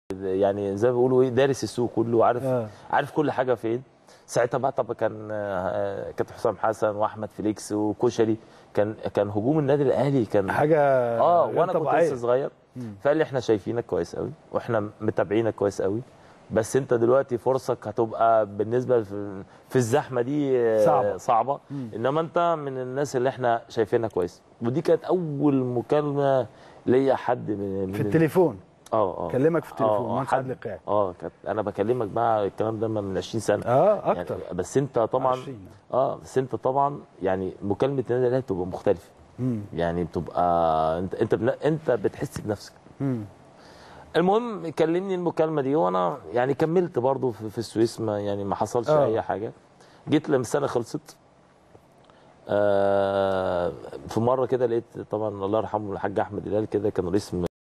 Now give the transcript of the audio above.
يعني زي ما بيقولوا ايه دارس السوق كله وعارف آه. عارف كل حاجه فين ساعتها بقى طب كان آه، كابتن حسام حسن واحمد فيليكس وكشري كان كان هجوم النادي الاهلي كان حاجه اه غير وانا كنت طبيعية. لسه صغير فقال لي احنا شايفينك كويس قوي واحنا متابعينك كويس قوي بس انت دلوقتي فرصك هتبقى بالنسبه في, في الزحمه دي آه، صعبة. صعبه انما انت من الناس اللي احنا شايفينها كويس ودي كانت اول مكالمه ليا حد من في من- التليفون اه اه كلمك في التليفون اه مهندس عادل القيعي اه كانت انا بكلمك بقى الكلام ده من 20 سنه اه اكتر يعني بس انت طبعا 20. اه بس انت طبعا يعني مكالمه النادي الاهلي بتبقى مختلفه مم. يعني بتبقى انت انت بن... انت بتحس بنفسك مم. المهم كلمني المكالمه دي وانا يعني كملت برضو في, في السويس ما يعني ما حصلش آه. اي حاجه جيت لما السنه خلصت آه في مره كده لقيت طبعا الله يرحمه الحاج احمد هلال كده كان رئيس